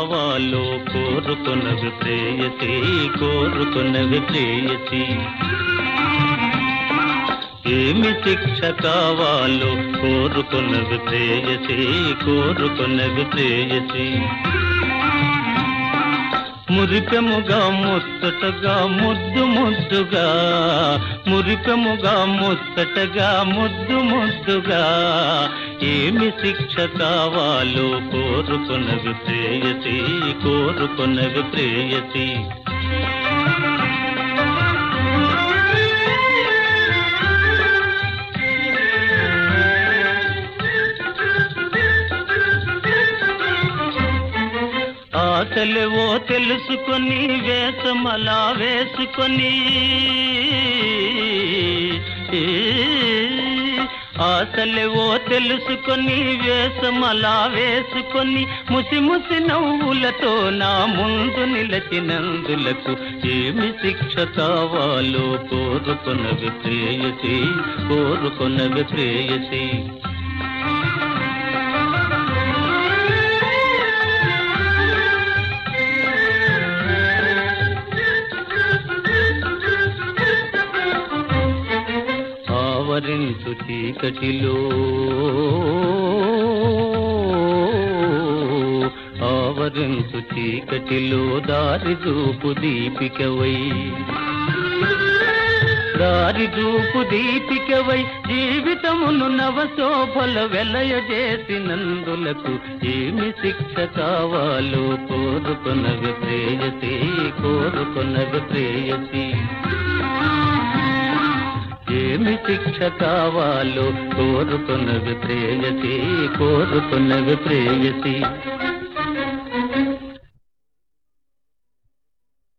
కావాలో కోరుకున్నవి ప్రేయసి కోరుకున్నవి ప్రేయసి ఏమి శిక్ష కావాలో కోరుకున్నవి ప్రేయసి కోరుకున్నవి ప్రేయసి మురిపెముగా ముచ్చటగా ముద్దు ముద్దుగా మురిపెముగా ముచ్చటగా ముద్దు ముద్దుగా ఏమి శిక్ష కావాలో కోరుకున్నవి ప్రేయసి కోరుకున్నవి ప్రేయసి ఆశలేవో తెలుసుకొని వేషమలా వేసుకొని ఆశలేవో తెలుసుకొని వేషమలా వేసుకొని ముసి ముసి నవ్వులతో నా ముందు నిలచినందులకు ఏమి శిక్ష కావాలో కోరుకున్నవి ప్రేయసి కోరుకున్నవి ప్రేయసి ఆవరించు చీకటిలో ఆవరించు చీకటిలో దారి చూపు దీపికవై దారి చూపు దీపికవై జీవితమును నవశోభల వెలయ చేసినందులకు ఏమి శిక్ష కావాలో కోరుకున్నవి ప్రేయసి కోరుకున్నవి ప్రేయసి ఏమి శిక్ష కావాలో కోరుకున్నవి ప్రేయసి కోరుకున్నవి ప్రేయసి